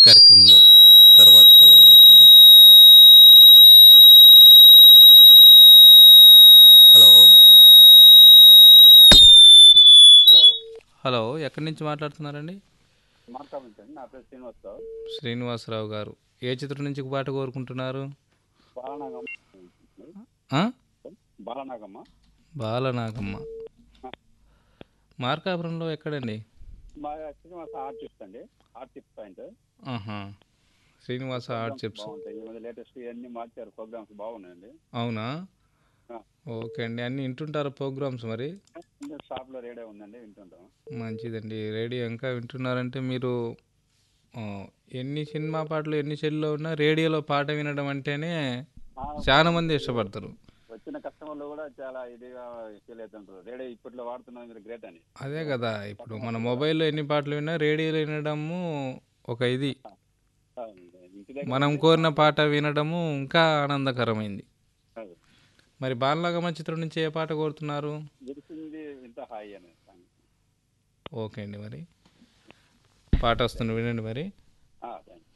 కార్యక్రమంలో తర్వాత కలర్ ఎవరు చూద్దాం హలో హలో ఎక్కడి నుంచి మాట్లాడుతున్నారండి మాట్లాడుతాను నా పేరు శ్రీనివాసరావు శ్రీనివాసరావు గారు ఏ చిత్రం నుంచి పాట కోరుకుంటున్నారు బాలనాగమ్మ ఆ? బాలనాగమ్మ బాలనాగమ్మ మార్కాపురంలో ఎక్కడండి మా శ్రీనివాస ఆర్టిస్ట్ అండి ఆర్టిస్ట్ పాయింట్ ఆహా శ్రీనివాస ఆర్ట్ చిప్స్ బాగుంటాయి ఈ మధ్య లేటెస్ట్ ఇవన్నీ మార్చారు ప్రోగ్రామ్స్ బాగున్నాయండి అవునా ఆ. ఓకే అండి అన్నీ వింటుంటారా ప్రోగ్రామ్స్ మరి షాప్ లో రేడియో ఉందండి వింటుంటాం మంచిదండి రేడియో ఇంకా వింటున్నారంటే మీరు ఆ, ఎన్ని సినిమా పాటలు ఎన్ని సెల్లో ఉన్నా రేడియోలో పాట వినడం అంటేనే ఆ, చాలా మంది ఇష్టపడతారు వచ్చిన కస్టమర్లు కూడా చాలా ఇదిగా ఫీల్ అవుతుంటారు రేడియో ఇప్పట్లో వాడుతున్నది మీరు గ్రేట్ అని అదే కదా ఇప్పుడు మన మొబైల్లో ఎన్ని పాటలు విన్నా రేడియోలో వినడము ఒక ఇది ఆ, ఇంటి దగ్గర మనం కోరిన పాట వినడము ఇంకా ఆనందకరమైంది కాదు. మరి బాలనాగమ్మ చిత్రం నుంచి ఏ పాట కోరుతున్నారు విరిసింది ఇంత హాయి అనే సాంగ్ ఓకే అండి మరి పాట వస్తుంది వినండి మరి ఆ, థాంక్స్.